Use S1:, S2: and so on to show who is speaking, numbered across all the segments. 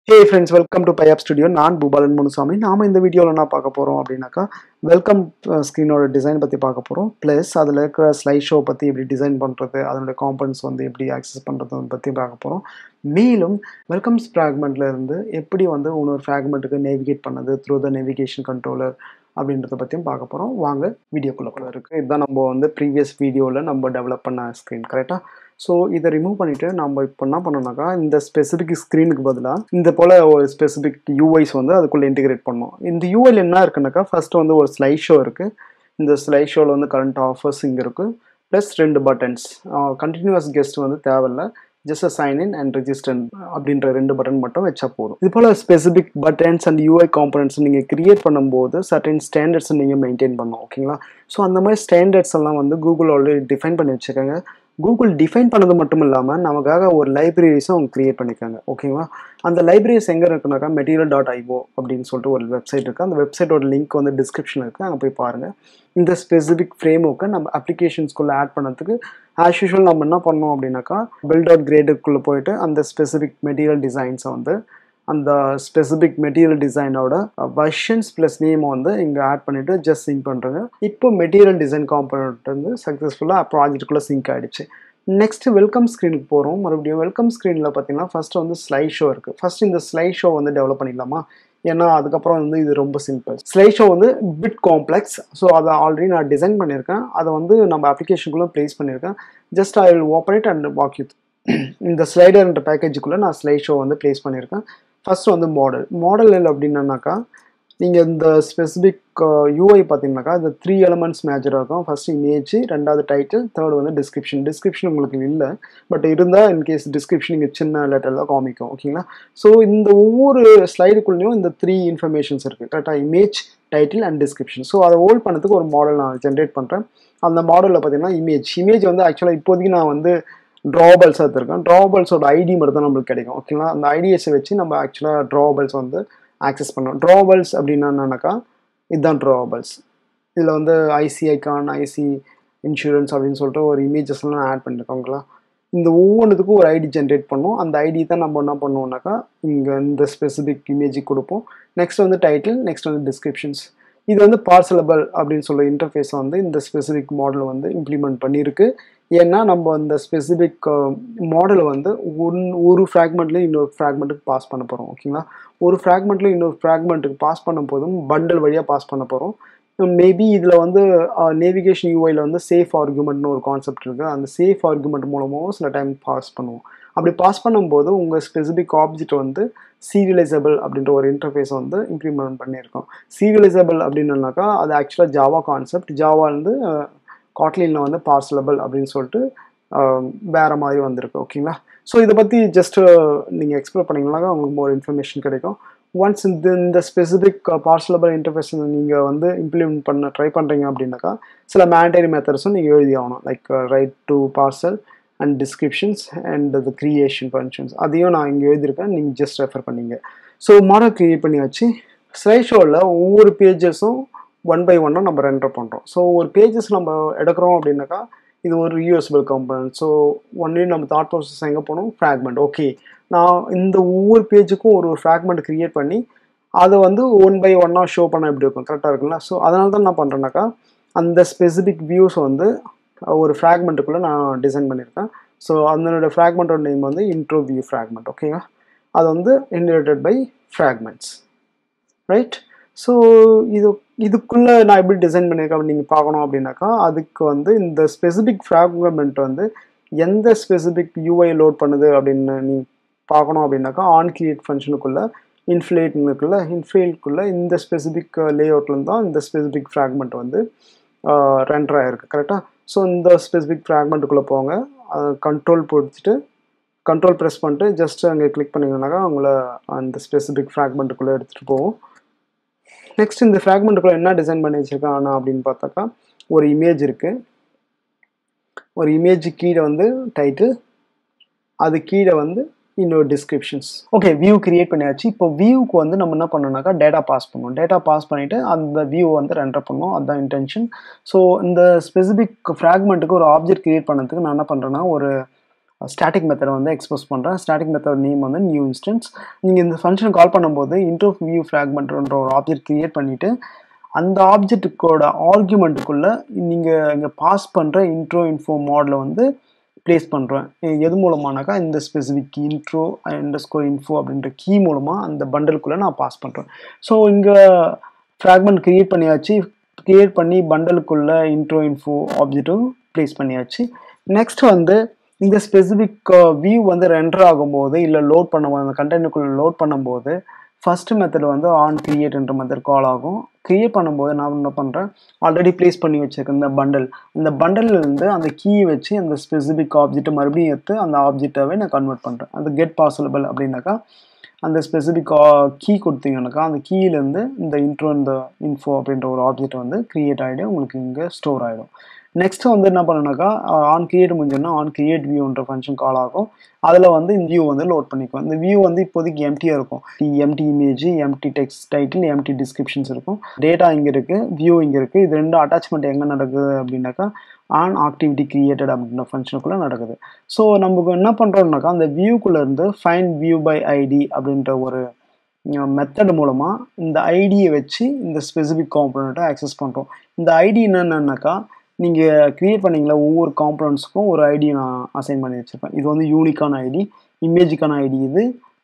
S1: Hey friends welcome to பையாப் studio நான் பூபாலன் முனுசாமி நாம இந்த வீடியோவில் என்ன பார்க்க போகிறோம் அப்படின்னாக்கா வெல்கம் ஸ்க்ரீனோட டிசைன் பற்றி பார்க்க போகிறோம் ப்ளஸ் அதில் இருக்கிற ஸ்லைட் ஷோ பற்றி எப்படி டிசைன் பண்ணுறது அதனுடைய காம்பனன்ஸ் வந்து எப்படி ஆக்சஸ் பண்ணுறது பற்றி பார்க்க போகிறோம் மேலும் வெல்கம்ஸ் ஃப்ராக்மெண்ட்ல இருந்து எப்படி வந்து இன்னொரு ஃப்ராக்மெண்ட்டுக்கு நேவிகேட் பண்ணது த்ரூ த நேவிகேஷன் கண்ட்ரோலர் அப்படின்றத பற்றியும் பார்க்க போகிறோம் வாங்க வீடியோக்குள்ளே கூட இருக்குது இதுதான் நம்ம வந்து ப்ரீவியஸ் வீடியோவில் நம்ம டெவலப் பண்ண ஸ்க்ரீன் கரெக்டாக ஸோ இதை ரிமூவ் பண்ணிவிட்டு நம்ம இப்போ என்ன பண்ணோம்னாக்கா இந்த ஸ்பெசிஃபிக் ஸ்க்ரீனுக்கு பதிலாக இந்த போல் ஒரு ஸ்பெசிஃபிக் யூஐஸ் வந்து அதுக்குள்ளே இன்டிகிரேட் பண்ணோம் இந்த யூஐயில் என்ன இருக்குனாக்கா ஃபர்ஸ்ட் வந்து ஒரு ஸ்லைட் ஷோ இருக்குது இந்த ஸ்லைட் ஷோவில் வந்து கரண்ட் ஆஃபர்ஸ் இங்கே இருக்குது ப்ளஸ் ரெண்டு பட்டன்ஸ் கண்டினியூஸ் கெஸ்ட் வந்து தேவையில்ல just sign in and register அப்படின்ற ரெண்டு பட்டன் மட்டும் வச்சா போதும் இது போல் specific buttons and UI components நீங்கள் கிரியேட் பண்ணும்போது சர்டன் ஸ்டாண்டர்ட்ஸ் நீங்கள் மெயின்டைன் பண்ணணும் ஓகேங்களா ஸோ அந்த மாதிரி ஸ்டாண்டர்ட்ஸ் எல்லாம் வந்து கூகுள் ஆல்ரெடி டிஃபைன் பண்ணி வச்சுருக்காங்க கூகுள் டிஃபைன் பண்ணது மட்டும் இல்லாமல் நமக்காக ஒரு லைப்ரரிஸும் அவங்க க்ரியேட் பண்ணியிருக்காங்க ஓகேங்களா அந்த லைப்ரரிஸ் எங்கே இருக்குனாக்கா மெட்டீரியல் டாட் ஐஓ அப்படின்னு சொல்லிட்டு ஒரு வெப்சைட் இருக்குது அந்த வெப்சைட்டோட லிங்க் வந்து டிஸ்கிரிப்ஷன் இருக்குது அங்கே போய் பாருங்கள் இந்த ஸ்பெசிஃபிக் ஃப்ரேம் ஒர்க்கை நம்ம அப்ளிகேஷன்ஸ்குள்ளே ஆட் பண்ணதுக்கு ஆஸ் யூஷுவல் நம்ம என்ன பண்ணோம் அப்படின்னாக்கா பில்ட் அவுட் கிரேடுக்குள்ளே போயிட்டு அந்த ஸ்பெசிஃபிக் மெட்டீரியல் டிசைன்ஸை வந்து அந்த ஸ்பெசிஃபிக் மெட்டீரியல் டிசைனோட வெர்ஷன்ஸ் ப்ளஸ் நேமை வந்து இங்கே ஆட் பண்ணிவிட்டு ஜஸ்ட் சிங்க் பண்ணுறேங்க இப்போ மெட்டீரியல் டிசைன் காம்பனண்ட் வந்து சக்ஸஸ்ஃபுல்லாக ப்ராஜெக்ட்டுக்குள்ளே சிங்க் ஆகிடுச்சு நெக்ஸ்ட் வெல்கம் ஸ்க்ரீனுக்கு போகிறோம் மறுபடியும் வெல்கம் ஸ்க்ரீனில் பார்த்தீங்கன்னா ஃபஸ்ட்டு வந்து ஸ்லைட் ஷோ இருக்குது ஃபஸ்ட் இந்த ஸ்லைட் ஷோ வந்து டெவலப் பண்ணிடலாமா ஏன்னா அதுக்கப்புறம் வந்து இது ரொம்ப சிம்பிள் ஸ்லைட் ஷோ வந்து பிட் காம்ப்ளெக்ஸ் ஸோ அதை ஆல்ரெடி நான் டிசைன் பண்ணியிருக்கேன் அதை வந்து நம்ம அப்ளிகேஷனுக்குள்ளே ப்ளேஸ் பண்ணியிருக்கேன் just I will operate and walk you இந்த ஸ்லைடர்ன்ற பேக்கேஜுக்குள்ளே நான் ஸ்லைட் ஷோ வந்து ப்ளேஸ் பண்ணியிருக்கேன் ஃபஸ்ட்டு வந்து மாடல் மாடல் அப்படின்னாக்கா நீங்கள் இந்த ஸ்பெசிஃபிக் யூஐ பார்த்தீங்கன்னாக்கா இந்த த்ரீ எலமெண்ட்ஸ் மேஜராக இருக்கும் ஃபஸ்ட் இமேஜ் ரெண்டாவது டைட்டில் தேர்ட் வந்து டிஸ்கிரிப்ஷன் டிஸ்கிரிப்ஷன் உங்களுக்கு இல்லை பட் இருந்தால் இன்கேஸ் டிஸ்கிரிப்ஷன் இங்கே சின்ன லெட்டரில் காமிக்கும் ஓகேங்களா ஸோ இந்த ஒவ்வொரு ஸ்லைடுக்குள்ளேயும் இந்த த்ரீ இன்ஃபர்மேஷன்ஸ் இருக்குது கரெக்டாக image title and description so அதை ஹோல்ட் பண்ணதுக்கு ஒரு மாடல் நான் ஜென்ரேட் பண்ணுறேன் அந்த மாடலில் பார்த்தீங்கன்னா இமேஜ் இமேஜ் வந்து ஆக்சுவலாக இப்போதைக்கு நான் வந்து ட்ராபல்ஸ் எடுத்திருக்கேன் ட்ராபல்ஸோட ஐடி மட்டும் தான் நம்மளுக்கு கிடைக்கும் ஓகேங்களா அந்த ஐடிஎஸை வச்சு நம்ம ஆக்சுவலாக ட்ராபல்ஸ் வந்து ஆக்சஸ் பண்ணோம் ட்ராவல்ஸ் அப்படின்னா என்னன்னாக்கா இதுதான் ட்ராவல்ஸ் இதில் வந்து ஐசிஐகான் ஐசி இன்சூரன்ஸ் அப்படின்னு சொல்லிட்டு ஒரு இமேஜஸ்லாம் ஆட் பண்ணியிருக்கோங்களா இந்த ஒவ்வொன்றுத்துக்கும் ஒரு ஐடி ஜென்ரேட் பண்ணோம் அந்த ஐடி தான் நம்ம என்ன பண்ணுவோம்னாக்கா இங்கே இந்த ஸ்பெசிஃபிக் இமேஜுக்கு கொடுப்போம் நெக்ஸ்ட் வந்து டைட்டில் நெக்ஸ்ட் வந்து டிஸ்கிரிப்ஷன்ஸ் இது வந்து பார்சலபிள் அப்படின்னு சொல்ல இன்டர்ஃபேஸை வந்து இந்த ஸ்பெசிஃபிக் மாடல் வந்து இம்ப்ளிமெண்ட் பண்ணியிருக்கு ஏன்னா நம்ம அந்த ஸ்பெசிஃபிக் மாடலை வந்து ஒன் ஒரு ஃப்ராக்மெண்ட்லேயும் இன்னொரு ஃப்ராக்மெண்ட்டுக்கு பாஸ் பண்ண போகிறோம் ஓகேங்களா ஒரு ஃப்ராக்மெண்ட்டில் இன்னொரு ஃப்ராக்மெண்ட்டுக்கு பாஸ் பண்ண போதும் பண்டல் வழியாக பாஸ் பண்ண போகிறோம் மேபி இதில் வந்து நேவிகேஷன் யூஐயில் வந்து சேஃப் ஆர்குமெண்ட்னு ஒரு கான்செப்ட் இருக்குது அந்த சேஃப் ஆர்குமெண்ட் மூலமாகவும் சில டைம் பாஸ் பண்ணுவோம் அப்படி பாஸ் பண்ணும்போது உங்கள் ஸ்பெசிஃபிக் ஆப்ஜெக்ட் வந்து சீரியலைசபிள் அப்படின்ற ஒரு இன்டர்ஃபேஸ் வந்து இம்ப்ளிமெண்ட் பண்ணியிருக்கோம் சீரியலைசபிள் அப்படின்னாக்கா அது ஆக்சுவலாக ஜாவா கான்செப்ட் ஜாவா வந்து காட்லினில் வந்து பார்சலபிள் அப்படின்னு சொல்லிட்டு வேறு மாதிரி வந்திருக்கு ஓகேங்களா ஸோ இதை பற்றி ஜஸ்ட்டு நீங்கள் எக்ஸ்ப்ளோர் பண்ணிங்கனாக்கா உங்களுக்கு ஒரு இன்ஃபர்மேஷன் கிடைக்கும் ஒன்ஸ் இந்த இந்த ஸ்பெசிஃபிக் பார்சலபிள் இன்டர்ஃபேஸ் நீங்கள் வந்து இம்ப்ளிமெண்ட் பண்ண ட்ரை பண்ணுறீங்க அப்படின்னாக்கா சில மேண்டரி மெத்தட்ஸும் நீங்கள் எழுதி ஆகணும் like write to parcel and descriptions and the creation functions அதையும் நான் இங்கே எழுதியிருக்கேன் நீங்கள் ஜஸ்ட் ரெஃபர் பண்ணீங்க ஸோ மாடல் க்ரியேட் பண்ணியாச்சு ஸ்லைட் ஷோவில் ஒவ்வொரு பேஜஸும் ஒன் பை ஒன்னாக நம்ம ரெண்டர் பண்ணுறோம் ஸோ ஒரு பேஜஸ் நம்ம எடுக்கிறோம் அப்படின்னாக்கா இது ஒரு யூஎஸ்பிள் கம்பனன்ட் ஸோ ஒன்லி நம்ம தாட் ப்ராசஸ் எங்கே போகணும் ஃப்ராக்மெண்ட் ஓகே நான் இந்த ஒவ்வொரு பேஜுக்கும் ஒரு ஒரு ஃப்ராக்மெண்ட் க்ரியேட் பண்ணி அதை வந்து ஒன் பை ஒன்னாக ஷோ பண்ண எப்படி இருக்கும் கரெக்டாக இருக்குங்களா ஸோ அதனால தான் நான் பண்ணுறேன்னாக்கா அந்த ஸ்பெசிஃபிக் வியூஸ் வந்து ஒரு ஃப்ராக்மெண்ட்டுக்குள்ளே நான் டிசைன் பண்ணியிருக்கேன் ஸோ அதனோட ஃப்ராக்மெண்ட்டோட நேம் வந்து இன்ட்ரோ வியூ ஃப்ராக்மெண்ட் ஓகேங்களா அது வந்து integrated by fragments right so இது இதுக்குள்ளே நான் எப்படி டிசைன் பண்ணியிருக்கேன் அப்படின்னு நீங்கள் பார்க்கணும் அப்படின்னாக்கா அதுக்கு வந்து இந்த ஸ்பெசிஃபிக் ஃப்ராக்மெண்ட் வந்து எந்த ஸ்பெசிஃபிக் யூஐ லோட் பண்ணுது அப்படின்னு நீ பார்க்கணும் அப்படின்னாக்கா ஆன் கிரியேட் ஃபங்க்ஷனுக்குள்ளே இன்ஃப்ளேட்னுக்குள்ள இன்ஃப்ளேட்குள்ளே இந்த ஸ்பெசிஃபிக் லேஅவுட்லேருந்து தான் இந்த ஸ்பெசிஃபிக் ஃப்ராக்மெண்ட் வந்து ரெண்டர் ஆகிருக்கு கரெக்டாக ஸோ இந்த ஸ்பெசிஃபிக் ஃப்ராக்மெண்ட்டுக்குள்ளே போங்க கண்ட்ரோல் பிடிச்சிட்டு கண்ட்ரோல் ப்ரெஸ் பண்ணிட்டு ஜஸ்ட் அங்கே கிளிக் பண்ணிங்கனாக்கா அவங்கள அந்த ஸ்பெசிஃபிக் ஃப்ராக்மெண்ட்டுக்குள்ளே எடுத்துகிட்டு போவோம் நெக்ஸ்ட் இந்த ஃப்ராக்மெண்ட்டுக்குள்ளே என்ன டிசைன் பண்ணி வச்சுருக்காங்க அப்படின்னு பார்த்தாக்கா ஒரு இமேஜ் இருக்குது ஒரு இமேஜ் கீழே வந்து டைட்டில் அது கீழே வந்து இன்னொரு டிஸ்கிரிப்ஷன்ஸ் ஓகே வியூ கிரியேட் பண்ணியாச்சு இப்போ வியூக்கு வந்து நம்ம என்ன பண்ணோம்னாக்கா டேட்டா பாஸ் பண்ணுவோம் டேட்டா பாஸ் பண்ணிவிட்டு அந்த வியூ வந்து ரெண்டர் பண்ணுவோம் அதுதான் இன்டென்ஷன் ஸோ இந்த ஸ்பெசிஃபிக் ஃப்ராக்மெண்ட்டுக்கு ஒரு ஆப்ஜெக்ட் கிரியேட் பண்ணதுக்கு நான் என்ன பண்ணுறேன்னா ஒரு ஸ்டாட்டிக் மெத்தடை வந்து எக்ஸ்போஸ் பண்ணுறேன் ஸ்டாட்டிக் மெத்தட் நேம் வந்து நியூ இன்ஸ்டன்ஸ் நீங்கள் இந்த ஃபங்க்ஷன் கால் பண்ணும்போது இன்ட்ரோ வியூ ஃப்ராக்மெண்ட்ன்ற ஒரு ஆப்ஜெக்ட் க்ரியேட் பண்ணிவிட்டு அந்த ஆப்ஜெக்ட்டுக்கோட ஆர்குமெண்ட்டுக்குள்ளே நீங்கள் இங்கே பாஸ் பண்ணுற இன்ட்ரோ இன்ஃபோ மாடலை வந்து ப்ளேஸ் பண்ணுறேன் எது மூலமானாக்கா இந்த specific intro and score info அப்படின்ற கீ மூலமாக அந்த பண்டலுக்குள்ளே நான் பாஸ் பண்ணுறேன் ஸோ இங்கே ஃப்ராக்மெண்ட் க்ரியேட் பண்ணியாச்சு க்ரியேட் பண்ணி பண்டலுக்குள்ளே இன்ட்ரோ இன்ஃபோ ஆப்ஜெக்ட்டும் ப்ளேஸ் பண்ணியாச்சு நெக்ஸ்ட் வந்து இந்த ஸ்பெசிஃபிக் வியூ வந்து ரெண்டர் ஆகும்போது இல்லை லோட் பண்ணும்போது அந்த கண்டெய்னருக்குள்ளே லோட் பண்ணும்போது ஃபர்ஸ்ட் மெத்தட் வந்து ஆன் கிரியேட்ன்ற மெத்தட் கால் ஆகும் கிரியேட் பண்ணும்போது நான் என்ன பண்ணுறேன் ஆல்ரெடி ப்ளேஸ் பண்ணி வச்சிருக்கேன் இந்த பண்டல் இந்த பண்டல்லேருந்து அந்த கீ வச்சு அந்த ஸ்பெசிஃபிக் ஆப்ஜெக்ட்டை மறுபடியும் எடுத்து அந்த ஆப்ஜெக்டாகவே நான் கன்வெர்ட் பண்ணுறேன் அந்த கெட் பாசிபிள் அப்படின்னாக்கா அந்த ஸ்பெசிஃபிக் கீ கொடுத்தீங்கன்னாக்கா அந்த கீயிலேருந்து இந்த இன்ட்ரோ இந்த இன்ஃபோ அப்படின்ற ஒரு ஆப்ஜெக்ட் வந்து க்ரியேட் ஆகிடும் உங்களுக்கு இங்கே ஸ்டோர் ஆகிடும் நெக்ஸ்ட் வந்து என்ன பண்ணணும்னாக்கா ஆன் கிரியேட் முடிஞ்சோன்னா ஆன் கிரியேட் வியூன்ற ஃபங்க்ஷன் கால் ஆகும் அதில் வந்து இந்த வியூ வந்து லோட் பண்ணிக்கும் இந்த வியூ வந்து இப்போதைக்கு எம்டியாக இருக்கும் empty image empty text title empty descriptions இருக்கும் டேட்டா இங்கே இருக்குது வியூ இங்கே இருக்குது இது ரெண்டு அட்டாச்மெண்ட் எங்கே நடக்குது அப்படின்னாக்கா ஆன் ஆக்டிவிட்டி கிரியேட்டட் அப்படின்ற ஃபங்க்ஷனுக்குள்ளே நடக்குது ஸோ நமக்கு என்ன பண்ணுறோம்னாக்கா அந்த வியூக்குள்ளேருந்து ஃபைன் வியூ பை ஐடி அப்படின்ற ஒரு மெத்தட் மூலமாக இந்த ஐடியை வச்சு இந்த ஸ்பெசிஃபிக் காம்பனண்ட்டை ஆக்சஸ் பண்ணுறோம் இந்த ஐடி என்னென்னாக்கா நீங்கள் க்ரியேட் பண்ணீங்களா ஒவ்வொரு காம்பனண்ட்ஸுக்கும் ஒரு ஐடி நான் அசைன் பண்ணி வச்சுருப்பேன் இது வந்து யூனிக்கான ஐடி இமேஜுக்கான ஐடி இது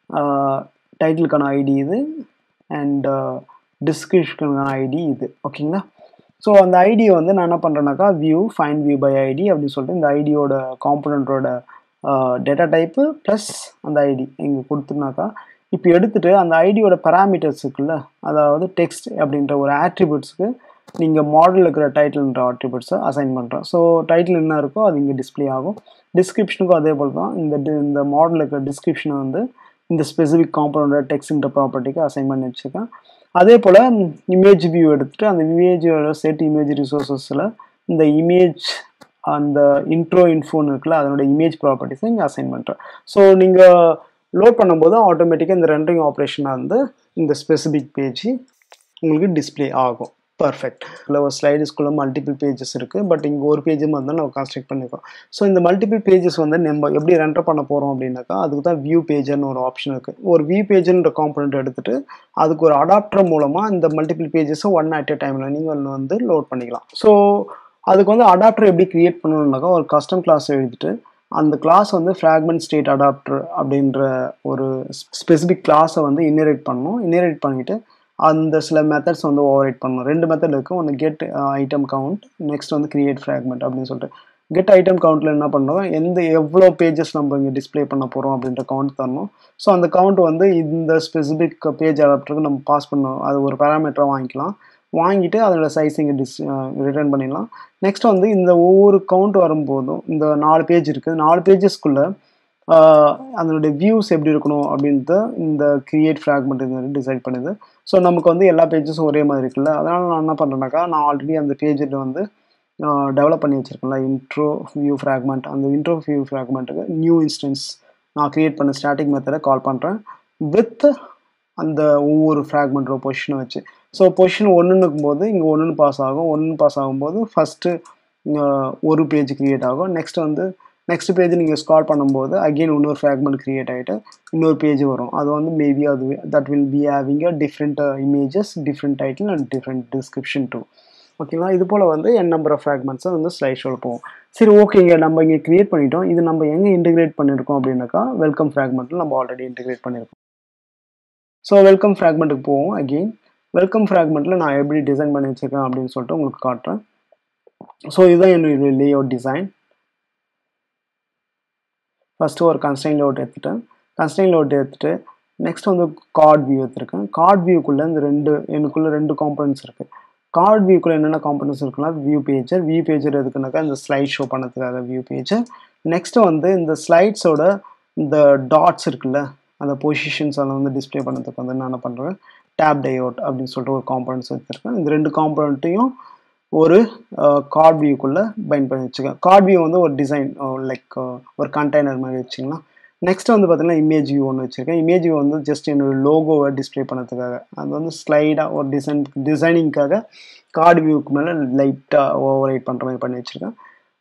S1: டைட்டிலுக்கான ஐடி இது அண்ட் டிஸ்கிரிப்ஷனுக்கான ஐடி இது ஓகேங்களா ஸோ அந்த ஐடியை வந்து நான் என்ன பண்ணுறேன்னாக்கா view find view by ID அப்படின்னு சொல்லிட்டு இந்த ஐடியோட காம்பனண்ட்டோட டேட்டா டைப்பு ப்ளஸ் அந்த ஐடி இங்கே கொடுத்துனாக்கா இப்போ எடுத்துகிட்டு அந்த ஐடியோட பேராமீட்டர்ஸ் இருக்குல்ல அதாவது டெக்ஸ்ட் அப்படின்ற ஒரு ஆட்ரிபியூட்ஸ்க்கு நீங்கள் மாடலில் இருக்கிற டைட்டில்ன்ற ஆட்ரிபியூட்ஸை அசைன் பண்ணுறோம் ஸோ டைட்டில் என்ன இருக்கோ அது இங்கே டிஸ்பிளே ஆகும் டிஸ்கிரிப்ஷனுக்கும் அதே போல் தான் இந்த இந்த மாடலில் இருக்கிற டிஸ்கிரிப்ஷனை வந்து இந்த ஸ்பெசிஃபிக் காம்பனோட டெக்ஸ்ட்ன்ற ப்ராப்பர்ட்டிக்கு அசைன் பண்ணி வச்சுருக்கேன் அதே போல் இமேஜ் வியூ எடுத்துகிட்டு அந்த இமேஜோட செட் இமேஜ் ரிசோர்ஸஸில் இந்த இமேஜ் அந்த இன்ட்ரோ இன்ஃபோன் இருக்குல்ல அதனோட இமேஜ் ப்ராப்பர்ட்டிஸை இங்கே அசைன் பண்ணுறேன் ஸோ நீங்கள் லோட் பண்ணும்போது ஆட்டோமேட்டிக்காக இந்த ரெண்டரிங் ஆப்ரேஷனாக வந்து இந்த ஸ்பெசிஃபிக் பேஜ் உங்களுக்கு டிஸ்பிளே ஆகும் பர்ஃபெக்ட் இல்லை ஒரு ஸ்லைடுஸ்குள்ளே மல்டிபிள் பேஜஸ் இருக்குது பட் இங்கே ஒரு பேஜ் மாதிரி தான் நம்ம கான்ஸ்ட்ரக்ட் பண்ணியிருக்கோம் ஸோ இந்த மல்டிபிள் பேஜஸ் வந்து நம்ம எப்படி ரெண்டர் பண்ண போகிறோம் அப்படின்னாக்கா அதுக்கு தான் வியூ பேஜர்னு ஒரு ஆப்ஷன் இருக்குது ஒரு வியூ பேஜ்ன்ற காம்பனண்ட் எடுத்துகிட்டு அதுக்கு ஒரு அடாப்டர் மூலமாக இந்த மல்டிபிள் பேஜஸை ஒன் அட் எ டைமில் நீங்கள் வந்து லோட் பண்ணிக்கலாம் ஸோ அதுக்கு வந்து அடாப்டர் எப்படி க்ரியேட் பண்ணணுன்னாக்கா ஒரு கஸ்டம் கிளாஸ் எழுதிட்டு அந்த கிளாஸ் வந்து ஃப்ராக்மெண்ட் ஸ்டேட் அடாப்டர் அப்படின்ற ஒரு ஸ்பெசிஃபிக் கிளாஸை வந்து இன்னரேட் பண்ணணும் இன்னரேட் பண்ணிவிட்டு அந்த சில மெத்தட்ஸ் வந்து ஓவரைட் பண்ணணும் ரெண்டு மெத்தட் இருக்குது ஒன்று கெட் ஐட்டம் கவுண்ட் நெக்ஸ்ட் வந்து கிரியேட் ஃப்ராக்மெண்ட் அப்படின்னு சொல்லிட்டு கெட் ஐட்டம் கவுண்ட்டில் என்ன பண்ணுறோம் எந்த எவ்வளோ பேஜஸ் நம்ம இங்கே டிஸ்பிளே பண்ண போகிறோம் அப்படின்ற கவுண்ட் தரணும் ஸோ அந்த கவுண்ட் வந்து இந்த ஸ்பெசிஃபிக் பேஜ் அடாப்டருக்கு நம்ம பாஸ் பண்ணணும் அது ஒரு பேராமீட்டராக வாங்கிக்கலாம் வாங்கிட்டு அதோட சைஸ் இங்கே டிஸ் ரிட்டர்ன் பண்ணிடலாம் நெக்ஸ்ட் வந்து இந்த ஒவ்வொரு கவுண்ட் வரும்போதும் இந்த நாலு பேஜ் இருக்குது நாலு பேஜஸ்க்குள்ளே அதனுடைய வியூஸ் எப்படி இருக்கணும் அப்படின்ட்டு இந்த கிரியேட் ஃப்ராக்மெண்ட் இது டிசைட் பண்ணுது ஸோ நமக்கு வந்து எல்லா பேஜஸும் ஒரே மாதிரி இருக்குல்ல அதனால் நான் என்ன பண்ணுறேன்னாக்கா நான் ஆல்ரெடி அந்த பேஜில் வந்து டெவலப் பண்ணி வச்சுருக்கேன்ல இன்ட்ரோ வியூ ஃப்ராக்மெண்ட் அந்த இன்ட்ரோ வியூ ஃப்ராக்மெண்ட்டுக்கு நியூ இன்ஸ்டன்ஸ் நான் க்ரியேட் பண்ண ஸ்டாட்டிக் மெத்தடை கால் பண்ணுறேன் வித் அந்த ஒவ்வொரு ஃப்ராக்மெண்ட்டோட பொசிஷனை வச்சு ஸோ பொசிஷன் ஒன்றுன்னுக்கும் போது இங்கே ஒன்றுன்னு பாஸ் ஆகும் ஒன்று பாஸ் ஆகும்போது ஃபஸ்ட்டு ஒரு பேஜ் க்ரியேட் ஆகும் நெக்ஸ்ட் வந்து நெக்ஸ்ட் பேஜ் நீங்கள் ஸ்கால் பண்ணும்போது அகெயின் இன்னொரு ஃப்ராக்மெண்ட் க்ரியேட் ஆகிட்டு இன்னொரு பேஜ் வரும் அது வந்து மேபி அது that will be having a different images different title and different description too ஓகேங்களா இது போல் வந்து என் நம்பர் ஆஃப் ஃப்ராக்மெண்ட்ஸை வந்து ஸ்லைட் ஷோவில் போவோம் சரி ஓகேங்க நம்ம இங்கே க்ரியேட் பண்ணிட்டோம் இது நம்ம எங்கே இன்டிகிரேட் பண்ணியிருக்கோம் அப்படின்னாக்கா வெல்கம் ஃப்ராக்மெண்ட்டில் நம்ம ஆல்ரெடி இன்டிகிரேட் பண்ணியிருக்கோம் ஸோ வெல்கம் ஃப்ராக்மெண்ட்டுக்கு போவோம் அகெயின் வெல்கம் ஃப்ராக்மெண்ட்டில் நான் எப்படி டிசைன் பண்ணி வச்சுருக்கேன் அப்படின்னு சொல்லிட்டு உங்களுக்கு காட்டுறேன் ஸோ இதுதான் என்னுடைய லே அவுட் டிசைன் ஃபஸ்ட்டு ஒரு கன்ஸ்டைன் லோட் எடுத்துட்டேன் கன்ஸ்டைன் லோட் எடுத்துகிட்டு நெக்ஸ்ட் வந்து கார்ட் வியூ எடுத்திருக்கேன் கார்ட் வியூக்குள்ளே இந்த ரெண்டு எனக்குள்ளே ரெண்டு காம்பனன்ட்ஸ் இருக்குது கார்ட் வியூக்குள்ளே என்னென்ன காம்பனன்ட்ஸ் இருக்குன்னா வியூ பேஜர் வியூ பேஜர் எதுக்குனாக்கா இந்த ஸ்லைட் ஷோ பண்ணதுக்காக வியூ பேஜர் நெக்ஸ்ட்டு வந்து இந்த ஸ்லைட்ஸோட இந்த டாட்ஸ் இருக்குல்ல அந்த பொசிஷன்ஸ் எல்லாம் வந்து டிஸ்பிளே பண்ணதுக்கு வந்து நான் என்ன பண்ணுறேன் டேப் டையோட் அப்படின்னு சொல்லிட்டு ஒரு காம்பனன்ட்ஸ் எடுத்துருக்கேன் இந்த ரெண்டு காம்பனண்ட்டையும் ஒரு கார்ட் வியூக்குள்ளே பைண்ட் பண்ணி வச்சுக்கேன் கார்ட் வியூ வந்து ஒரு டிசைன் லைக் ஒரு கண்டெய்னர் மாதிரி வச்சிங்கன்னா நெக்ஸ்ட் வந்து பார்த்தீங்கன்னா இமேஜ் வியூ ஒன்று வச்சுருக்கேன் இமேஜ் வியூ வந்து ஜஸ்ட் என்னோட லோகோவை டிஸ்பிளே பண்ணதுக்காக அது வந்து ஸ்லைடாக ஒரு டிசைன் டிசைனிங்காக கார்டு வியூக்கு மேலே லைட்டாக ஓவர் ரைட் பண்ணுற மாதிரி பண்ணி வச்சுருக்கேன்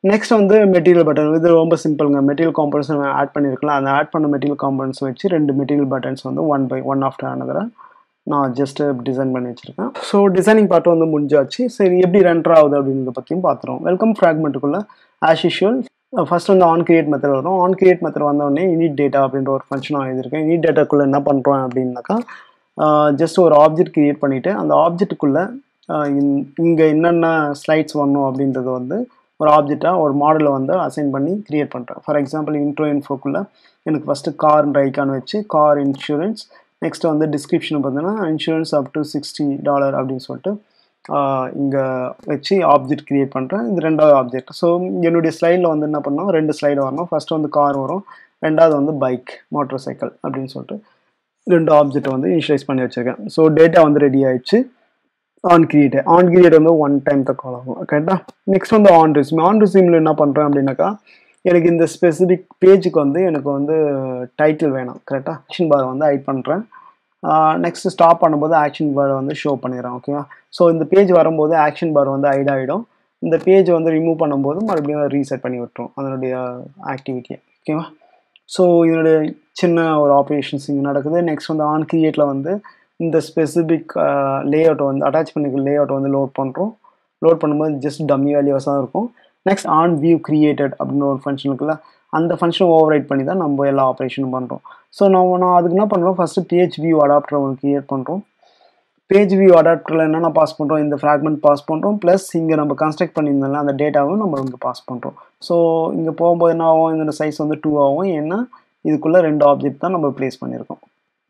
S1: நெக்ஸ்ட் வந்து மெட்டீரியல் பட்டன் இது ரொம்ப சிம்பிளுங்க மெட்டீரியல் காம்பனன்ஸ் ஆட் பண்ணியிருக்கலாம் அந்த ஆட் பண்ண மெட்டீரியல் காம்பனன்ஸ் வச்சு ரெண்டு மெட்டீரியல் பட்டன்ஸ் வந்து ஒன் பை ஒன் ஆஃப்டர் அனதரை நான் ஜஸ்ட் டிசைன் பண்ணி வச்சுருக்கேன் ஸோ டிசைனிங் பார்ட் வந்து முடிஞ்சாச்சு சரி எப்படி ரெண்டர் ஆகுது அப்படின்றத பற்றியும் பார்த்துருவோம் வெல்கம் ஃப்ராக்மெண்ட்டுக்குள்ளே ஆஸ் யூஷுவல் ஃபர்ஸ்ட் வந்து ஆன் கிரியேட் மெத்தட் வரும் ஆன் கிரியேட் மெத்தட் வந்தோடனே இனிட் டேட்டா அப்படின்ற ஒரு ஃபங்க்ஷன் நான் எழுதியிருக்கேன் இனிட் டேட்டாக்குள்ளே என்ன பண்ணுறோம் அப்படின்னாக்கா ஜஸ்ட் ஒரு ஆப்ஜெக்ட் கிரியேட் பண்ணிவிட்டு அந்த ஆப்ஜெக்ட்டுக்குள்ளே இங்கே என்னென்ன ஸ்லைட்ஸ் வரணும் அப்படின்றது வந்து ஒரு ஆப்ஜெக்டாக ஒரு மாடலை வந்து அசைன் பண்ணி கிரியேட் பண்ணுறேன் ஃபார் எக்ஸாம்பிள் இன்ட்ரோ இன்ஃபோக்குள்ளே எனக்கு ஃபஸ்ட்டு கார் ஐக்கான் வச்சு கார் இன்சூரன்ஸ் நெக்ஸ்ட் வந்து டிஸ்கிரிப்ஷன் பார்த்தீங்கன்னா insurance up to sixty dollar அப்படின்னு சொல்லிட்டு இங்கே வச்சு ஆப்ஜெக்ட் க்ரியேட் பண்ணுறேன் இது ரெண்டாவது ஆப்ஜெக்ட் ஸோ என்னுடைய ஸ்லைடில் வந்து என்ன பண்ணோம் ரெண்டு ஸ்லைடு வரணும் ஃபஸ்ட்டு வந்து கார் வரும் ரெண்டாவது வந்து பைக் மோட்டர் சைக்கிள் அப்படின்னு சொல்லிட்டு ரெண்டு ஆப்ஜெக்ட்டை வந்து இனிஷியலைஸ் பண்ணி வச்சுருக்கேன் ஸோ டேட்டா வந்து ரெடி ஆயிடுச்சு ஆன் கிரியேட் ஆன் கிரியேட் வந்து ஒன் டைம் தான் கால் ஆகும் கரெக்டாக நெக்ஸ்ட் வந்து ஆன் ரிசீம் ஆன் ரிசீமில் என்ன பண்ணுறேன் அப்படின்னாக்கா எனக்கு இந்த ஸ்பெசிஃபிக் பேஜுக்கு வந்து எனக்கு வந்து டைட்டில் வேணும் கரெக்டாக ஆக்ஷன் பார் வந்து ஹைட் பண்ணுறேன் நெக்ஸ்ட் ஸ்டாப் பண்ணும்போது ஆக்ஷன் பார் வந்து ஷோ பண்ணிடுறேன் ஓகேவா ஸோ இந்த பேஜ் வரும்போது ஆக்ஷன் பார் வந்து ஹைட் ஆகிடும் இந்த பேஜ் வந்து ரிமூவ் பண்ணும்போது மறுபடியும் ரீசெட் பண்ணி விட்டுரும் அதனுடைய ஆக்டிவிட்டியை ஓகேவா ஸோ இதனுடைய சின்ன ஒரு ஆப்ரேஷன்ஸ் இங்கே நடக்குது நெக்ஸ்ட் வந்து ஆன் கிரியேட்டில் வந்து இந்த ஸ்பெசிஃபிக் லேஅவுட்டை வந்து அட்டாச் பண்ணிக்க லேஅவுட்டை வந்து லோட் பண்ணுறோம் லோட் பண்ணும்போது ஜஸ்ட் டம்மி வேல்யூஸ் தான் இருக்கும் நெக்ஸ்ட் ஆன் வியூ கிரியேட்டட் அப்படின்னு ஒரு ஃபங்க்ஷன் இருக்குல்ல அந்த ஃபங்க்ஷனை ஓவர் ரைட் பண்ணி தான் நம்ம எல்லா ஆப்ரேஷனும் பண்ணுறோம் ஸோ நம்ம நான் அதுக்கு என்ன பண்ணுறோம் ஃபஸ்ட்டு பேஜ் வியூ அடாப்டர் ஒன்று கிரியேட் பண்ணுறோம் பேஜ் வியூ அடாப்டரில் என்னென்ன பாஸ் பண்ணுறோம் இந்த ஃப்ராக்மெண்ட் பாஸ் பண்ணுறோம் ப்ளஸ் இங்கே நம்ம கன்ஸ்ட்ரக்ட் பண்ணியிருந்தோம்ல அந்த டேட்டாவும் நம்ம இங்கே பாஸ் பண்ணுறோம் ஸோ இங்கே போகும்போது என்ன ஆகும் இந்த சைஸ் வந்து டூ ஆகும் ஏன்னா இதுக்குள்ளே ரெண்டு ஆப்ஜெக்ட் தான் நம்ம ப்ளேஸ் பண்ணியிருக்கோம்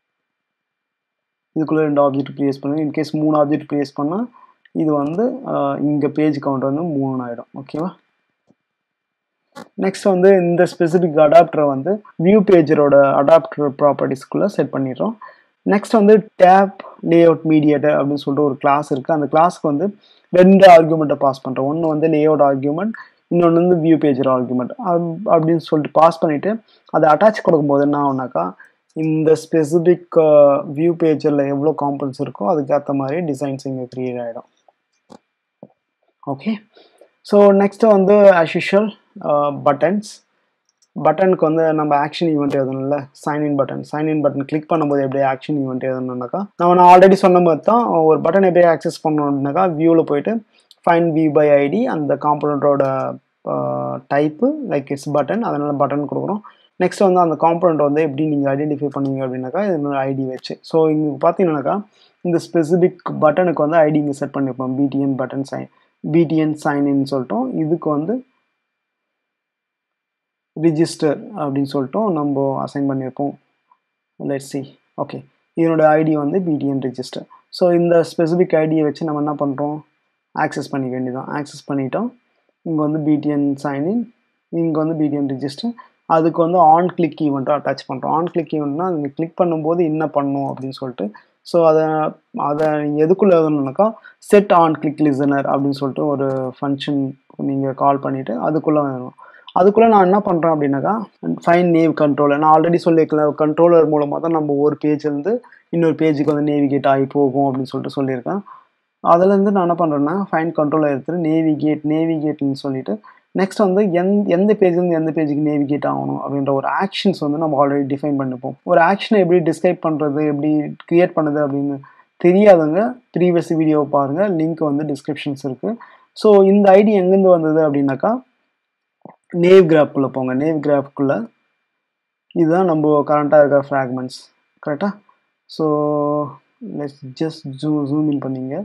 S1: இதுக்குள்ளே ரெண்டு ஆப்ஜெக்ட் ப்ளேஸ் பண்ணி இன்கேஸ் மூணு ஆப்ஜெக்ட் ப்ளேஸ் பண்ணால் இது வந்து இங்கே பேஜ் கவுண்ட் வந்து மூணு ஆகிடும் ஓகேவா நெக்ஸ்ட் வந்து இந்த ஸ்பெசிஃபிக் அடாப்டரை வந்து வியூ பேஜரோட அடாப்டர் ப்ராப்பர்ட்டிஸ்க்குள்ளே செட் பண்ணிடுறோம் நெக்ஸ்ட் வந்து டேப் லேஅவுட் மீடியேட்டர் அப்படின்னு சொல்லிட்டு ஒரு கிளாஸ் இருக்குது அந்த கிளாஸ்க்கு வந்து ரெண்டு ஆர்குமெண்ட்டை பாஸ் பண்ணுறோம் ஒன்று வந்து லேஅவுட் ஆர்குமெண்ட் இன்னொன்று வந்து வியூ பேஜர் ஆர்குமெண்ட் அப்படின்னு சொல்லிட்டு பாஸ் பண்ணிவிட்டு அதை அட்டாச் கொடுக்கும்போது என்ன ஆகுனாக்கா இந்த ஸ்பெசிஃபிக் வியூ பேஜரில் எவ்வளோ காம்பன்ஸ் இருக்கோ அதுக்கேற்ற மாதிரி டிசைன்ஸ் இங்கே க்ரியேட் ஆகிடும் ஓகே ஸோ நெக்ஸ்ட்டு வந்து ஆஸ் யூஷுவல் பட்டன்ஸ் பட்டனுக்கு வந்து நம்ம ஆக்ஷன் ஈவெண்ட் எழுதணும்ல sign in button sign in button click பண்ணும்போது எப்படி ஆக்ஷன் ஈவெண்ட் எழுதணும்னாக்கா நம்ம நான் ஆல்ரெடி சொன்ன மாதிரி தான் ஒரு பட்டன் எப்படி ஆக்சஸ் பண்ணணும்னாக்கா வியூவில் போயிட்டு ஃபைன் வியூ பை ஐடி அந்த காம்பனண்ட்டோட டைப்பு லைக் இட்ஸ் பட்டன் அதனால் பட்டன் கொடுக்குறோம் நெக்ஸ்ட் வந்து அந்த காம்பனண்ட் வந்து எப்படி நீங்கள் ஐடென்டிஃபை பண்ணுவீங்க அப்படின்னாக்கா இது ஐடி வச்சு ஸோ இங்கே பார்த்தீங்கன்னாக்கா இந்த ஸ்பெசிஃபிக் பட்டனுக்கு வந்து ஐடி இங்கே செட் பண்ணியிருப்போம் BTN button sign BTN sign in சொல்லிட்டோம் இதுக்கு வந்து ரிஜிஸ்டர் அப்படின்னு சொல்லிட்டும் நம்ம அசைன் பண்ணியிருப்போம் லெட் சி ஓகே இதனோட ஐடி வந்து பிடிஎன் ரிஜிஸ்டர் ஸோ இந்த ஸ்பெசிஃபிக் ஐடியை வச்சு நம்ம என்ன பண்ணுறோம் ஆக்சஸ் பண்ணிக்க வேண்டியதான் ஆக்சஸ் பண்ணிட்டோம் இங்கே வந்து பிடிஎன் சைன்இன் இங்கே வந்து பிடிஎன் ரிஜிஸ்டர் அதுக்கு வந்து ஆன் கிளிக் ஈவெண்ட்டை அட்டாச் பண்ணுறோம் ஆன் கிளிக் ஈவெண்ட்னா நீங்கள் கிளிக் பண்ணும்போது என்ன பண்ணும் அப்படின்னு சொல்லிட்டு ஸோ அதை அதை நீங்கள் எதுக்குள்ளே எழுதணுன்னாக்கா செட் ஆன் கிளிக் லிசனர் அப்படின்னு சொல்லிட்டு ஒரு ஃபங்க்ஷன் நீங்கள் கால் பண்ணிவிட்டு அதுக்குள்ளே வேணும் அதுக்குள்ளே நான் என்ன பண்ணுறேன் அப்படின்னாக்கா ஃபைன் நேவ் கண்ட்ரோலர் நான் ஆல்ரெடி சொல்லியிருக்கேன் கண்ட்ரோலர் மூலமாக தான் நம்ம ஒரு பேஜ்லேருந்து இன்னொரு பேஜுக்கு வந்து நேவிகேட் ஆகி போகும் அப்படின்னு சொல்லிட்டு சொல்லியிருக்கேன் அதுலேருந்து நான் என்ன பண்ணுறேன்னா ஃபைன் கண்ட்ரோலர் எடுத்துகிட்டு நேவிகேட் நேவிகேட்னு சொல்லிட்டு நெக்ஸ்ட் வந்து எந் எந்த பேஜ்லேருந்து எந்த பேஜுக்கு நேவிகேட் ஆகணும் அப்படின்ற ஒரு ஆக்ஷன்ஸ் வந்து நம்ம ஆல்ரெடி டிஃபைன் பண்ணிப்போம் ஒரு ஆக்ஷனை எப்படி டிஸ்கிரைப் பண்ணுறது எப்படி க்ரியேட் பண்ணுறது அப்படின்னு தெரியாதவங்க ப்ரீவியஸ் வீடியோவை பாருங்கள் லிங்க் வந்து டிஸ்கிரிப்ஷன்ஸ் இருக்குது ஸோ இந்த ஐடி எங்கேருந்து வந்தது அப்படின்னாக்கா நேவ் கிராஃப்குள்ளே போங்க நேவ் கிராஃப்குள்ளே இதுதான் நம்ம கரண்ட்டாக இருக்கிற ஃப்ராக்மெண்ட்ஸ் கரெக்டாக so let's just zoo zoom in பண்ணிங்க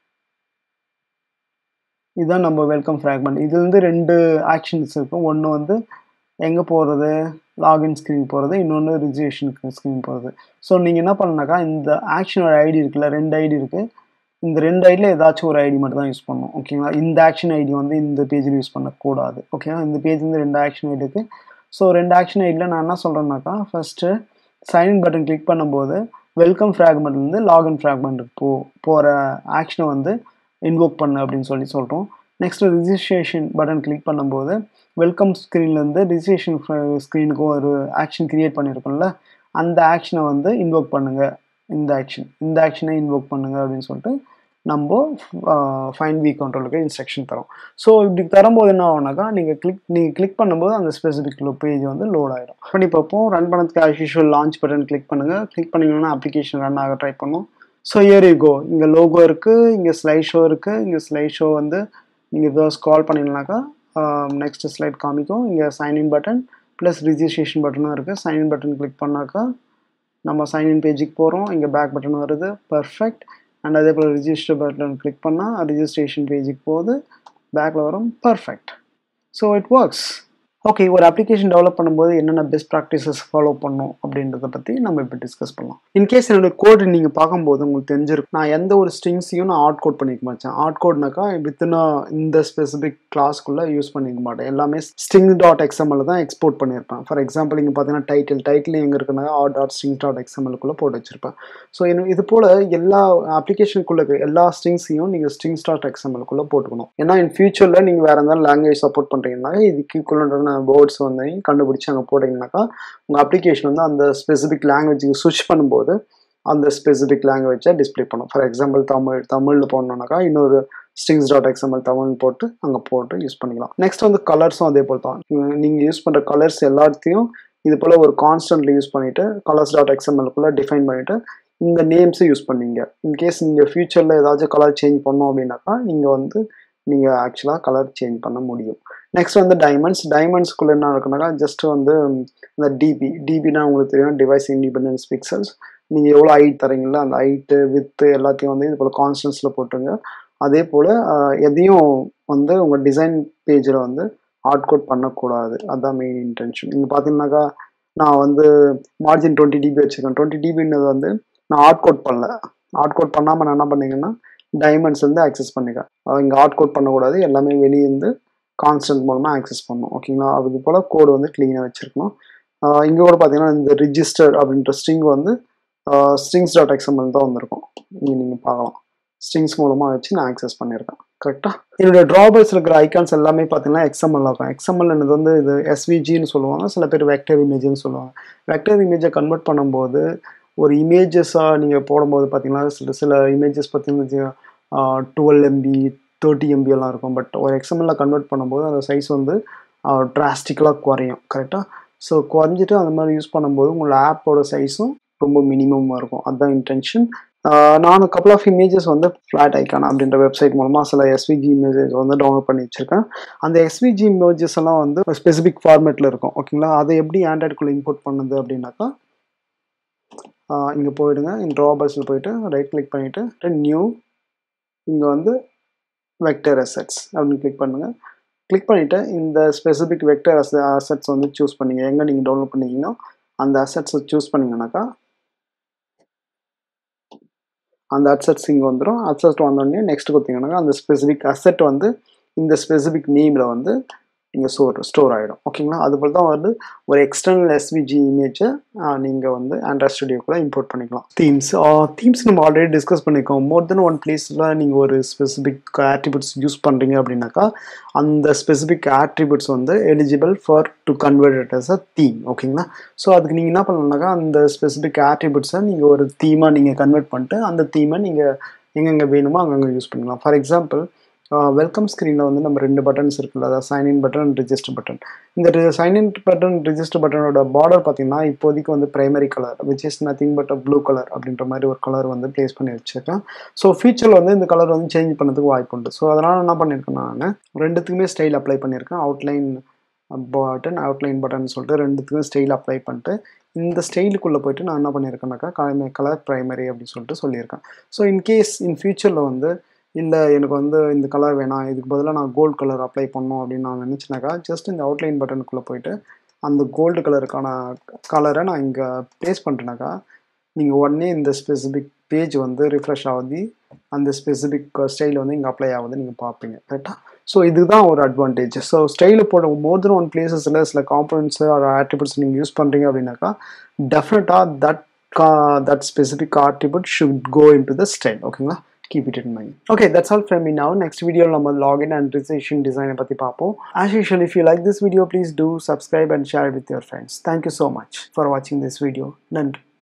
S1: இதுதான் நம்ம வெல்கம் ஃப்ராக்மெண்ட் இதுலேருந்து ரெண்டு ஆக்ஷன்ஸ் இருக்கும் ஒன்று வந்து எங்கே போகிறது லாகின் ஸ்க்ரீன் போகிறது இன்னொன்று ரிஜிஸ்ட்ரேஷன் ஸ்க்ரீன் போகிறது ஸோ நீங்கள் என்ன பண்ணனாக்கா இந்த ஆக்ஷனோட ஐடி இருக்குல்ல ரெண்டு ஐடி இருக்குது இந்த ரெண்டு ஐடியில் ஏதாச்சும் ஒரு ஐடி மட்டும் தான் யூஸ் பண்ணணும் ஓகேங்களா இந்த ஆக்ஷன் ஐடி வந்து இந்த பேஜில் யூஸ் பண்ணக்கூடாது ஓகேவா இந்த பேஜ் வந்து ரெண்டு ஆக்ஷன் ஐடி இருக்குது ஸோ ரெண்டு ஆக்ஷன் ஐடியில் நான் என்ன சொல்கிறேன்னாக்கா ஃபஸ்ட்டு சைன்இன் பட்டன் கிளிக் பண்ணும்போது வெல்கம் ஃப்ராக்மெண்ட்லேருந்து லாகின் ஃப்ராக்மெண்ட் போ போகிற ஆக்ஷனை வந்து இன்வோக் பண்ணு அப்படின்னு சொல்லி சொல்கிறோம் நெக்ஸ்ட் ரிஜிஸ்ட்ரேஷன் பட்டன் கிளிக் பண்ணும்போது வெல்கம் ஸ்க்ரீன்லேருந்து ரிஜிஸ்ட்ரேஷன் ஸ்க்ரீனுக்கு ஒரு ஆக்ஷன் க்ரியேட் பண்ணியிருக்கோம்ல அந்த ஆக்ஷனை வந்து இன்வோக் பண்ணுங்கள் இந்த ஆக்ஷன் இந்த ஆக்ஷனை இன்வோக் பண்ணுங்க அப்படின்னு சொல்லிட்டு நம்ம ஃபைன் வி கண்ட்ரோலுக்கு இன்ஸ்ட்ரக்ஷன் தரோம் ஸோ இப்படி தரும்போது என்ன ஆகுனாக்கா நீங்கள் கிளிக் நீங்கள் கிளிக் பண்ணும்போது அந்த ஸ்பெசிஃபிக் பேஜ் வந்து லோட் ஆகிடும் பண்ணி பார்ப்போம் ரன் பண்ணதுக்கு as usual launch button click பண்ணுங்கள் கிளிக் பண்ணிங்கன்னா அப்ளிகேஷன் ரன் ஆக ட்ரை பண்ணும் ஸோ இயர் யூ கோ இங்கே லோகோ இருக்குது இங்கே ஸ்லைட் ஷோ இருக்குது இங்கே ஸ்லைட் ஷோ வந்து நீங்கள் இப்போ ஸ்கால் பண்ணிங்கனாக்கா நெக்ஸ்ட் ஸ்லைட் காமிக்கும் இங்கே சைன்இன் பட்டன் ப்ளஸ் ரிஜிஸ்ட்ரேஷன் பட்டனும் இருக்குது சைன்இன் பட்டன் கிளிக் பண்ணாக்கா நம்ம சைன்இன் பேஜுக்கு போகிறோம் இங்கே பேக் பட்டன் வருது பர்ஃபெக்ட் அண்ட் அதே போல் ரிஜிஸ்டர் பட்டன் கிளிக் பண்ணால் ரிஜிஸ்ட்ரேஷன் பேஜுக்கு போகுது பேக்கில் வரும் perfect so it works okay ஒரு அப்ளிகேஷன் டெவலப் பண்ணும்போது என்னென்ன பெஸ்ட் ப்ராக்டிசஸ் ஃபாலோ பண்ணும் அப்படின்றத பற்றி நம்ம இப்போ டிஸ்கஸ் பண்ணலாம் இன்கேஸ் என்னோட கோடு நீங்கள் பார்க்கும்போது உங்களுக்கு தெரிஞ்சிருக்கும் நான் எந்த ஒரு ஸ்ட்ரிங்ஸையும் நான் ஆட் கோட் பண்ணிக்க மாட்டேன் ஆட் கோட்னாக்கா வித்தின் இந்த ஸ்பெசிஃபிக் கிளாஸ்க்குள்ளே யூஸ் பண்ணிக்க மாட்டேன் எல்லாமே ஸ்ட்ரிங் டாட் எக்ஸ்எம்எல் தான் எக்ஸ்போர்ட் பண்ணியிருப்பேன் ஃபார் எக்ஸாம்பிள் இங்கே பார்த்தீங்கன்னா டைட்டில் டைட்டில் எங்கே இருக்குன்னா ஆட் டாட் ஸ்ட்ரிங் டாட் எக்ஸ்எம்எல்குள்ளே போட்டு வச்சிருப்பேன் ஸோ இது போல் எல்லா அப்ளிகேஷனுக்குள்ளே இருக்க எல்லா ஸ்ட்ரிங்ஸையும் நீங்கள் ஸ்ட்ரிங்ஸ் டாட் எக்ஸ்எம்எல்குள்ளே போட்டுக்கணும் ஏன்னா இன் ஃபியூச்சரில் நீங்கள் வேறு எதாவது லாங்குவேஜ் சப்போர்ட் பண்ணுறீங்கன்னா இதுக்கு ஈக்குவலான வேர்ட்ஸ் வந்து கண்டுபிடிச்சி அங்கே போட்டிங்கனாக்கா உங்கள் அப்ளிகேஷன் வந்து அந்த ஸ்பெசிஃபிக் லாங்குவேஜுக்கு ஸ்விட்ச் பண்ணும்போது அந்த ஸ்பெசிஃபிக் லாங்குவேஜை டிஸ்பிளே பண்ணும் ஃபார் எக்ஸாம்பிள் தமிழ் தமிழில் போடணுன்னாக்கா இன்னொரு ஸ்ட்ரிங்ஸ் டாட் எக்ஸ்எம்எல் தமிழ் போட்டு அங்கே போட்டு யூஸ் பண்ணிக்கலாம் நெக்ஸ்ட் வந்து கலர்ஸும் அதே போல் தான் நீங்கள் யூஸ் பண்ணுற கலர்ஸ் எல்லாத்தையும் இது போல் ஒரு கான்ஸ்டன்ட்ல யூஸ் பண்ணிவிட்டு கலர்ஸ் டாட் எக்ஸ்எம்எல்குள்ளே டிஃபைன் பண்ணிவிட்டு இந்த நேம்ஸை யூஸ் பண்ணீங்க இன்கேஸ் நீங்கள் ஃப்யூச்சரில் ஏதாச்சும் கலர் சேஞ்ச் பண்ணோம் அப்படின்னாக்கா நீங்கள் வந்து நீங்கள் ஆக்சுவலாக கலர் சேஞ்ச் பண்ண முடியும் நெக்ஸ்ட் வந்து டைமண்ட்ஸ் டைமண்ட்ஸ்குள்ளே என்ன இருக்குனாக்கா ஜஸ்ட் வந்து இந்த டிபி டிபினா உங்களுக்கு தெரியும் டிவைஸ் இண்டிபெண்டன்ஸ் பிக்சல்ஸ் நீங்கள் எவ்வளோ ஹைட் தரீங்களோ அந்த ஹைட்டு வித்து எல்லாத்தையும் வந்து இது போல் கான்ஸ்டன்ஸில் போட்டுங்க அதே போல் எதையும் வந்து உங்கள் டிசைன் பேஜில் வந்து ஹார்ட் கோட் பண்ணக்கூடாது அதுதான் மெயின் இன்டென்ஷன் இங்கே பார்த்தீங்கன்னாக்கா நான் வந்து மார்ஜின் டுவெண்ட்டி டிபி வச்சுருக்கேன் டுவெண்ட்டி டிபின்றது வந்து நான் ஹார்ட் கோட் பண்ணல ஹார்ட் கோட் பண்ணாமல் நான் என்ன பண்ணீங்கன்னா டைமண்ட்ஸ் வந்து ஆக்சஸ் பண்ணிக்க இங்கே ஹார்ட் கோட் பண்ணக்கூடாது எல்லாமே வெளியே இருந்து கான்ஸ்டன்ட் மூலமாக ஆக்சஸ் பண்ணணும் ஓகேங்களா அது போல் கோடு வந்து க்ளீனாக வச்சுருக்கணும் இங்கே கூட பார்த்தீங்கன்னா இந்த ரிஜிஸ்டர் அப்படின்ற ஸ்ட்ரிங் வந்து ஸ்ட்ரிங்ஸ் டாட் எக்ஸ்எம்எல் தான் வந்திருக்கும் இங்கே நீங்கள் பார்க்கலாம் ஸ்ட்ரிங்ஸ் மூலமாக வச்சு நான் ஆக்சஸ் பண்ணியிருக்கேன் கரெக்டாக என்னோட ட்ராபர்ஸ் இருக்கிற ஐக்கான்ஸ் எல்லாமே பார்த்தீங்கன்னா எக்ஸ்எம்எல் இருக்கும் எக்ஸ்எம்எல்ன்றது வந்து இது எஸ்விஜின்னு சொல்லுவாங்க சில பேர் வெக்டர் இமேஜ்னு சொல்லுவாங்க வெக்டர் இமேஜை கன்வெர்ட் பண்ணும்போது ஒரு இமேஜஸாக நீங்கள் போடும்போது பார்த்தீங்கன்னா சில சில இமேஜஸ் பார்த்தீங்கன்னா டுவெல் எம்பி தேர்ட்டி எம்பி எல்லாம் இருக்கும் பட் ஒரு எக்ஸ்எம்எல்ல கன்வெர்ட் பண்ணும்போது அந்த சைஸ் வந்து ட்ராஸ்டிக்கலாக குறையும் கரெக்டாக ஸோ குறைஞ்சிட்டு அந்த மாதிரி யூஸ் பண்ணும்போது உங்களோட ஆப்போட சைஸும் ரொம்ப மினிமமாக இருக்கும் அதுதான் இன்டென்ஷன் நான் கப்பல் ஆஃப் இமேஜஸ் வந்து ஃப்ளாட் ஐக்கான் அப்படின்ற வெப்சைட் மூலமாக சில எஸ்விஜி இமேஜஸ் வந்து டவுன்லோட் பண்ணி வச்சுருக்கேன் அந்த எஸ்விஜி இமேஜஸ் எல்லாம் வந்து ஸ்பெசிஃபிக் ஃபார்மேட்டில் இருக்கும் ஓகேங்களா அதை எப்படி ஆண்ட்ராய்டுக்குள்ளே இம்போர்ட் பண்ணுது அப்படின்னாக்கா இங்கே போயிடுங்க இந்த ட்ராபர்ஸில் போயிட்டு ரைட் கிளிக் பண்ணிவிட்டு நியூ இங்கே வந்து வெக்டர் அசெட்ஸ் அப்படின்னு கிளிக் பண்ணுங்கள் கிளிக் பண்ணிவிட்டு இந்த ஸ்பெசிஃபிக் வெக்டர் அஸ் அசெட்ஸ் வந்து சூஸ் பண்ணிங்க எங்கே நீங்கள் டவுன்லோட் பண்ணீங்கன்னா அந்த அசெட்ஸை சூஸ் பண்ணிங்கனாக்கா அந்த அசெட்ஸ் இங்கே வந்துடும் அசெட் வந்தோடனே நெக்ஸ்ட் கொடுத்தீங்கன்னாக்கா அந்த ஸ்பெசிஃபிக் அசெட் வந்து இந்த ஸ்பெசிஃபிக் நேமில் வந்து இங்கே ஸ்டோர் ஸ்டோர் ஆகிடும் ஓகேங்களா அதுபோல் தான் வந்து ஒரு எக்ஸ்டர்னல் எஸ்விஜி இமேஜை நீங்கள் வந்து ஆண்ட்ராய்ட் ஸ்டுடியோக்குள்ளே இம்போர்ட் பண்ணிக்கலாம் தீம்ஸ் தீம்ஸ் நம்ம ஆல்ரெடி டிஸ்கஸ் பண்ணியிருக்கோம் மோர் தென் ஒன் பிளேஸில் நீங்கள் ஒரு ஸ்பெசிஃபிக் ஆட்ரிபியூட்ஸ் யூஸ் பண்ணுறீங்க அப்படின்னாக்கா அந்த ஸ்பெசிஃபிக் ஆட்ரிபியூட்ஸ் வந்து eligible for to convert it as a theme ஓகேங்களா ஸோ அதுக்கு நீங்கள் என்ன பண்ணணும்னாக்கா அந்த ஸ்பெசிஃபிக் ஆட்ரிபியூட்ஸை நீங்கள் ஒரு தீமாக நீங்கள் கன்வெர்ட் பண்ணிட்டு அந்த தீமை நீங்கள் எங்கெங்கே வேணுமோ அங்கங்கே யூஸ் பண்ணிக்கலாம் ஃபார் எக்ஸாம்பிள் வெல்கம் ஸ்க்ரீனில் வந்து நம்ம ரெண்டு பட்டன்ஸ் இருக்குல்ல அதாவது சைன்இன் பட்டன் ரிஜிஸ்டர் பட்டன் இந்த சைன்இன் பட்டன் ரிஜிஸ்டர் பட்டனோட பார்டர் பார்த்தீங்கன்னா இப்போதைக்கு வந்து primary colour which is nothing but a blue colour அப்படின்ற மாதிரி ஒரு கலர் வந்து ப்ளேஸ் பண்ணி வச்சுருக்கேன் ஸோ ஃபியூச்சரில் வந்து இந்த கலர் வந்து சேஞ்ச் பண்ணதுக்கு வாய்ப்பு உண்டு ஸோ அதனால் என்ன பண்ணியிருக்கேன் நான் ரெண்டுத்துக்குமே ஸ்டைல் அப்ளை பண்ணியிருக்கேன் அவுட்லைன் பட்டன் அவுட்லைன் பட்டன் சொல்லிட்டு ரெண்டுத்துக்கும் ஸ்டைல் அப்ளை பண்ணிட்டு இந்த ஸ்டைலுக்குள்ளே போயிட்டு நான் என்ன பண்ணியிருக்கேன்னாக்கா கலர் ப்ரைமரி அப்படின்னு சொல்லிட்டு சொல்லியிருக்கேன் ஸோ இன்கேஸ் இன் ஃபியூச்சரில் வந்து இல்லை எனக்கு வந்து இந்த கலர் வேணாம் இதுக்கு பதிலாக நான் கோல்டு கலர் அப்ளை பண்ணோம் அப்படின்னு நான் நினச்சினாக்கா ஜஸ்ட் இந்த அவுட்லைன் பட்டனுக்குள்ளே போயிட்டு அந்த கோல்டு கலருக்கான கலரை நான் இங்கே ப்ளேஸ் பண்ணிட்டேனாக்கா நீங்கள் உடனே இந்த ஸ்பெசிஃபிக் பேஜ் வந்து ரிஃப்ரெஷ் ஆகுது அந்த ஸ்பெசிஃபிக் ஸ்டைல் வந்து இங்கே அப்ளை ஆகுது நீங்கள் பார்ப்பீங்க கரெக்டாக ஸோ இதுதான் ஒரு அட்வான்டேஜ் ஸோ ஸ்டைலு போட மோர் தென் ஒன் பிளேசஸில் சில காம்பனன்ட்ஸ் ஒரு ஆட்ரிபியூட்ஸ் நீங்கள் யூஸ் பண்ணுறீங்க அப்படின்னாக்கா டெஃபினட்டாக that that specific attribute should go into the style ஓகேங்களா keep it in mind. Okay, that's all from me now. Next video, நம்ம login and registration design பத்தி பார்ப்போம். As usual, if you like this video, please do subscribe and share it with your friends. Thank you so much for watching this video. நன்றி